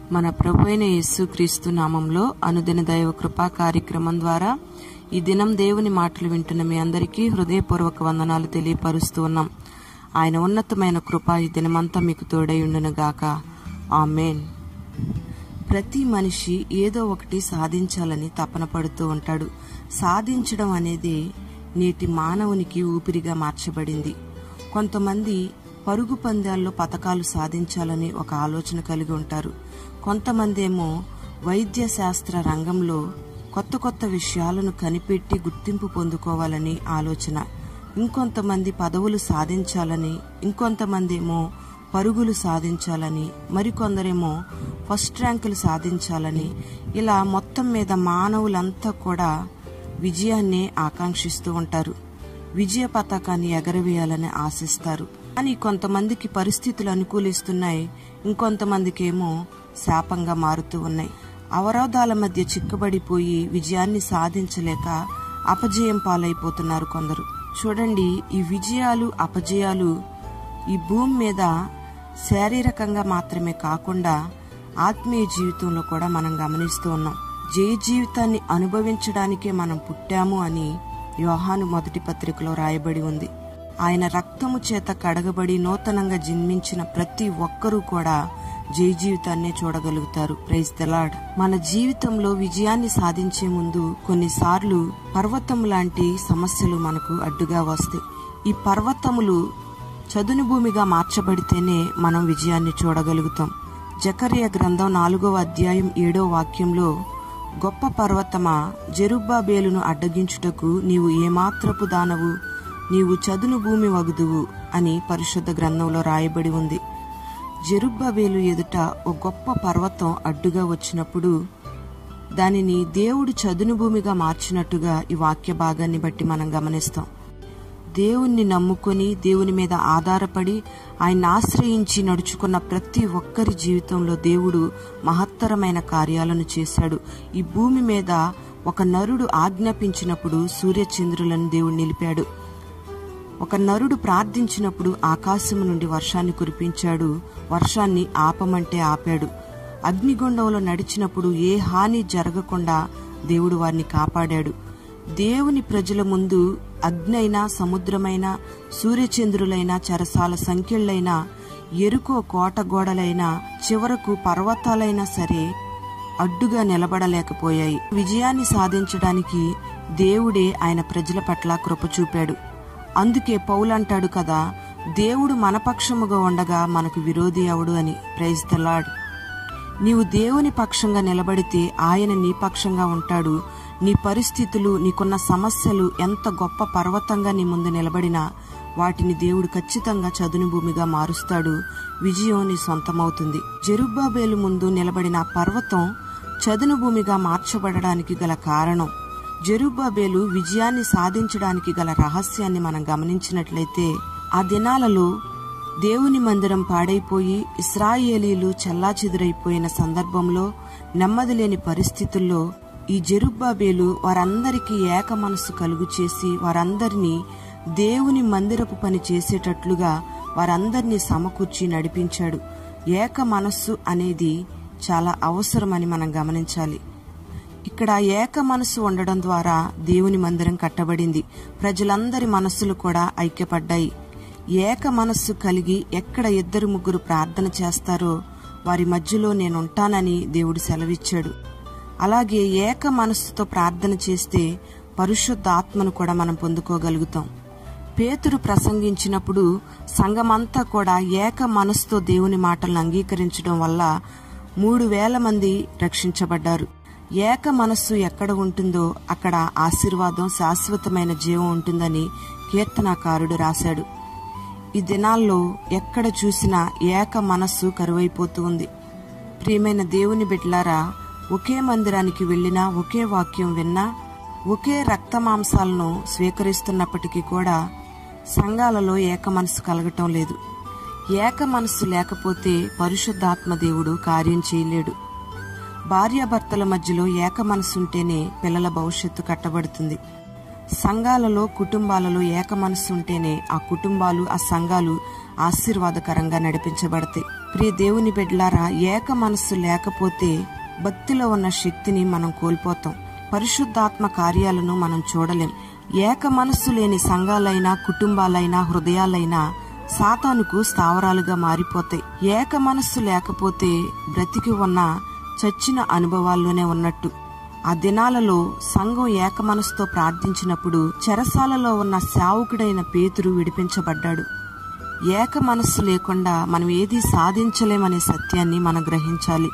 మన ప్రభు అయిన యేసుక్రీస్తు నామంలో అనుదిన దైవ కృపా కార్యక్రమం ద్వారా ఈ దినం దేవుని మాటలు వింటున్న మీ అందరికీ హృదయపూర్వక వందనాలు తెలియపరుస్తూ ఉన్నాం ఆయన ఉన్నతమైన కృప ఈ దినమంతా మీకు తోడై ఉండునుగాక ఆమెన్ ప్రతి మనిషి ఏదో ఒకటి సాధించాలని తపన పడుతూ ఉంటాడు సాధించడం అనేది నేటి మానవునికి ఊపిరిగా మార్చబడింది కొంతమంది పరుగు పందాల్లో పథకాలు సాధించాలని ఒక ఆలోచన కలిగి ఉంటారు కొంతమంది ఏమో వైద్య శాస్త్ర రంగంలో కొత్త కొత్త విషయాలను కనిపెట్టి గుర్తింపు పొందుకోవాలని ఆలోచన ఇంకొంతమంది పదవులు సాధించాలని ఇంకొంతమంది ఏమో పరుగులు సాధించాలని మరికొందరేమో ఫస్ట్ ర్యాంకులు సాధించాలని ఇలా మొత్తం మీద మానవులంతా కూడా విజయాన్ని ఆకాంక్షిస్తూ ఉంటారు విజయ పతాకాన్ని ఎగరవేయాలని ఆశిస్తారు కానీ కొంతమందికి పరిస్థితులు అనుకూలిస్తున్నాయి ఇంకొంతమందికి ఏమో శాపంగా మారుతూ ఉన్నాయి అవరోధాల మధ్య చిక్కబడిపోయి విజయాన్ని సాధించలేక అపజయం పాలైపోతున్నారు కొందరు చూడండి ఈ విజయాలు అపజయాలు ఈ భూమి మీద శారీరకంగా మాత్రమే కాకుండా ఆత్మీయ జీవితంలో కూడా మనం గమనిస్తూ ఉన్నాం జయ జీవితాన్ని అనుభవించడానికే మనం పుట్టాము అని యోహాను మొదటి పత్రికలో రాయబడి ఉంది ఆయన రక్తము చేత కడగబడి నూతనంగా జన్మించిన ప్రతి ఒక్కరూ కూడా జయ జీవితాన్నే చూడగలుగుతారు ప్రైజ్ దలాడ్ మన జీవితంలో విజయాన్ని సాధించే ముందు కొన్నిసార్లు పర్వతం లాంటి సమస్యలు మనకు అడ్డుగా వస్తాయి ఈ పర్వతములు చదును భూమిగా మార్చబడితేనే మనం విజయాన్ని చూడగలుగుతాం జకర్య గ్రంథం నాలుగవ అధ్యాయం ఏడో వాక్యంలో గొప్ప పర్వతమా జెరుబ్బాబేలును అడ్డగించుటకు నీవు ఏమాత్రపు దానవు నీవు చదును భూమి వగుదువు అని పరిశుద్ధ గ్రంథంలో రాయబడి ఉంది జెరుబ్బాబేలు ఎదుట ఓ గొప్ప పర్వతం అడ్డుగా వచ్చినప్పుడు దానిని దేవుడు చదును భూమిగా మార్చినట్టుగా ఈ వాక్య భాగాన్ని బట్టి మనం గమనిస్తాం దేవుణ్ణి నమ్ముకొని దేవుని మీద ఆధారపడి ఆయన ఆశ్రయించి నడుచుకున్న ప్రతి ఒక్కరి జీవితంలో దేవుడు మహత్తరమైన కార్యాలను చేశాడు ఈ భూమి మీద ఒక నరుడు ఆజ్ఞాపించినప్పుడు సూర్యచంద్రులను దేవుడు నిలిపాడు ఒక నరుడు ప్రార్థించినప్పుడు ఆకాశం నుండి వర్షాన్ని కురిపించాడు వర్షాన్ని ఆపమంటే ఆపాడు అగ్నిగుండంలో నడిచినప్పుడు ఏ హాని జరగకుండా దేవుడు వారిని కాపాడాడు దేవుని ప్రజల ముందు అగ్నైనా సముద్రమైనా సూర్యచంద్రులైనా చెరసాల సంఖ్యలైనా ఎరుకో కోట గోడలైనా చివరకు పర్వతాలైనా సరే అడ్డుగా నిలబడలేకపోయాయి విజయాన్ని సాధించడానికి దేవుడే ఆయన ప్రజల పట్ల కృప చూపాడు అందుకే పౌలంటాడు కదా దేవుడు మన పక్షముగా ఉండగా మనకు విరోధి అవడు అని ప్రైజ్ ద లాడ్ నీవు దేవుని పక్షంగా నిలబడితే ఆయన నీ పక్షంగా ఉంటాడు నీ పరిస్థితులు నీకున్న సమస్యలు ఎంత గొప్ప పర్వతంగా నీ ముందు నిలబడినా వాటిని దేవుడు ఖచ్చితంగా చదును భూమిగా మారుస్తాడు విజయం నీ సొంతమవుతుంది జెరుబ్బాబేలు ముందు నిలబడిన పర్వతం చదును భూమిగా మార్చబడడానికి గల కారణం జెరుబ్బాబేలు విజయాన్ని సాధించడానికి గల రహస్యాన్ని మనం గమనించినట్లయితే ఆ దినాలలో దేవుని మందిరం పాడైపోయి ఇస్రాయేలీలు చెల్లాచెదురైపోయిన సందర్భంలో నెమ్మది లేని పరిస్థితుల్లో ఈ జెరుబ్బాబేలు వారందరికీ ఏక మనస్సు కలుగు చేసి వారందరినీ దేవుని మందిరపు పని చేసేటట్లుగా వారందరినీ సమకూర్చి నడిపించాడు ఏక మనస్సు అనేది చాలా అవసరమని మనం గమనించాలి ఇక్కడ ఏక మనస్సు ఉండడం ద్వారా దేవుని మందిరం కట్టబడింది ప్రజలందరి మనస్సులు కూడా ఐక్యపడ్డాయి ఏక మనస్సు కలిగి ఎక్కడ ఇద్దరు ముగ్గురు ప్రార్థన చేస్తారో వారి మధ్యలో నేనుంటానని దేవుడు సెలవిచ్చాడు అలాగే ఏక మనస్సుతో ప్రార్థన చేస్తే పరిశుద్ధ ఆత్మను కూడా మనం పొందుకోగలుగుతాం పేతురు ప్రసంగించినప్పుడు సంఘమంతా కూడా ఏక మనస్సుతో దేవుని మాటలను అంగీకరించడం వల్ల మూడు వేల మంది రక్షించబడ్డారు ఏక మనస్సు ఎక్కడ ఉంటుందో అక్కడ ఆశీర్వాదం శాశ్వతమైన జీవం ఉంటుందని కీర్తనాకారుడు రాశాడు ఈ దినాల్లో ఎక్కడ చూసినా ఏక మనస్సు కరువైపోతూ ఉంది ప్రియమైన దేవుని బిడ్లారా ఒకే మందిరానికి వెళ్ళినా ఒకే వాక్యం విన్నా ఒకే రక్త మాంసాలను స్వీకరిస్తున్నప్పటికీ కూడా సంఘాలలో ఏక మనసు కలగటం లేదు ఏక మనస్సు లేకపోతే పరిశుద్ధాత్మ దేవుడు కార్యం చేయలేడు భార్యాభర్తల మధ్యలో ఏక మనసుంటేనే పిల్లల భవిష్యత్తు కట్టబడుతుంది సంఘాలలో కుటుంబాలలో ఏక మనస్సు ఉంటేనే ఆ కుటుంబాలు ఆ సంఘాలు ఆశీర్వాదకరంగా నడిపించబడతాయి ప్రియ దేవుని బిడ్డలారా ఏక మనస్సు లేకపోతే భక్తిలో ఉన్న శక్తిని మనం కోల్పోతాం పరిశుద్ధాత్మ కార్యాలను మనం చూడలేం ఏక మనస్సు లేని సంఘాలైనా కుటుంబాలైనా హృదయాలైనా సాతానుకు స్థావరాలుగా మారిపోతాయి ఏక మనస్సు లేకపోతే బ్రతికి ఉన్న చచ్చిన అనుభవాల్లోనే ఉన్నట్టు ఆ దినాలలో సంఘం ఏక మనసుతో ప్రార్థించినప్పుడు చెరసాలలో ఉన్న సేవకుడైన పేతురు విడిపించబడ్డాడు ఏక మనస్సు లేకుండా మనం ఏదీ సాధించలేమనే సత్యాన్ని మనం గ్రహించాలి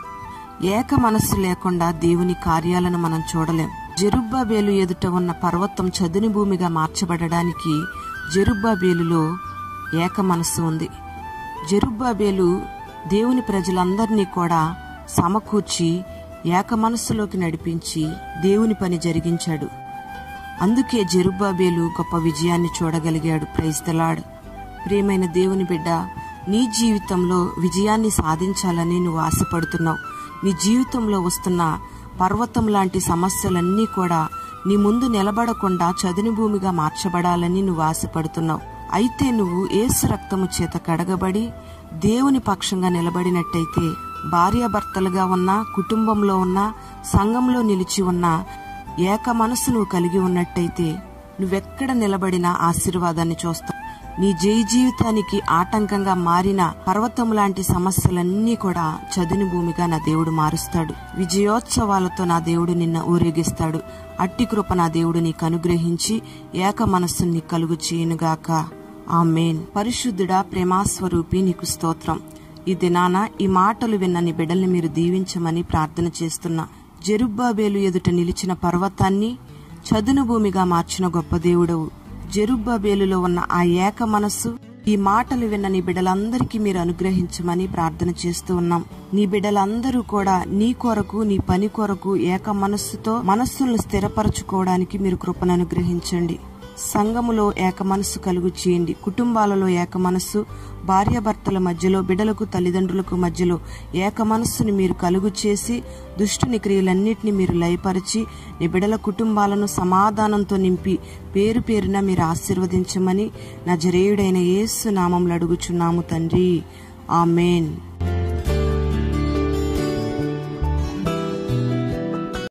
ఏక మనస్సు లేకుండా దేవుని కార్యాలను మనం చూడలేం జెరుబ్బాబేలు ఎదుట ఉన్న పర్వతం చదుని భూమిగా మార్చబడడానికి జెరుబ్బాబేలులో ఏక మనస్సు ఉంది జెరుబ్బాబేలు దేవుని ప్రజలందరినీ కూడా సమకూర్చి ఏక మనస్సులోకి నడిపించి దేవుని పని జరిగించాడు అందుకే జెరుబ్బాబేలు గొప్ప విజయాన్ని చూడగలిగాడు ప్రైస్తలాడ్ ప్రియమైన దేవుని బిడ్డ నీ జీవితంలో విజయాన్ని సాధించాలని నువ్వు ఆశపడుతున్నావు నీ జీవితంలో వస్తున్న పర్వతం లాంటి సమస్యలన్నీ కూడా నీ ముందు నిలబడకుండా చదుని భూమిగా మార్చబడాలని నువ్వు ఆశపడుతున్నావు అయితే నువ్వు ఏసు రక్తము చేత కడగబడి దేవుని పక్షంగా నిలబడినట్టయితే భార్యాభర్తలుగా ఉన్న కుటుంబంలో ఉన్న సంఘంలో నిలిచి ఉన్న ఏక మనసు నువ్వు కలిగి ఉన్నట్టయితే నువ్వెక్కడ నిలబడినా ఆశీర్వాదాన్ని చూస్తావు నీ జై జీవితానికి ఆటంకంగా మారిన పర్వతం లాంటి సమస్యలన్నీ కూడా చదుని భూమిగా నా దేవుడు మారుస్తాడు విజయోత్సవాలతో నా దేవుడు నిన్న ఊరేగిస్తాడు అట్టి కృప నా దేవుడు నీకు అనుగ్రహించి ఏక మనస్సుని కలుగు చేయనుగాక ఆమెన్ పరిశుద్ధుడా ప్రేమాస్వరూపి నీకు స్తోత్రం ఈ దినాన ఈ మాటలు విన్న నీ బిడ్డల్ని మీరు దీవించమని ప్రార్థన చేస్తున్నా జెరుబ్బాబేలు ఎదుట నిలిచిన పర్వతాన్ని చదును భూమిగా మార్చిన గొప్ప దేవుడవు జెరుబ్బాబేలులో ఉన్న ఆ ఏక మనస్సు ఈ మాటలు విన్న నీ బిడ్డలందరికీ మీరు అనుగ్రహించమని ప్రార్థన చేస్తూ ఉన్నాం నీ బిడ్డలందరూ కూడా నీ కొరకు నీ పని కొరకు ఏక మనస్సుతో మనస్సులను స్థిరపరచుకోవడానికి మీరు కృపను అనుగ్రహించండి సంఘములో ఏక మనస్సు కలుగు చేయండి కుటుంబాలలో ఏక మనస్సు భార్యాభర్తల మధ్యలో బిడలకు తల్లిదండ్రులకు మధ్యలో ఏక మనస్సుని మీరు కలుగు చేసి దుష్టుని క్రియలన్నిటిని మీరు లయపరిచి నీ బిడల కుటుంబాలను సమాధానంతో నింపి పేరు పేరున మీరు ఆశీర్వదించమని నా జరేయుడైన యేసు నామంలో అడుగుచున్నాము తండ్రి ఆమెన్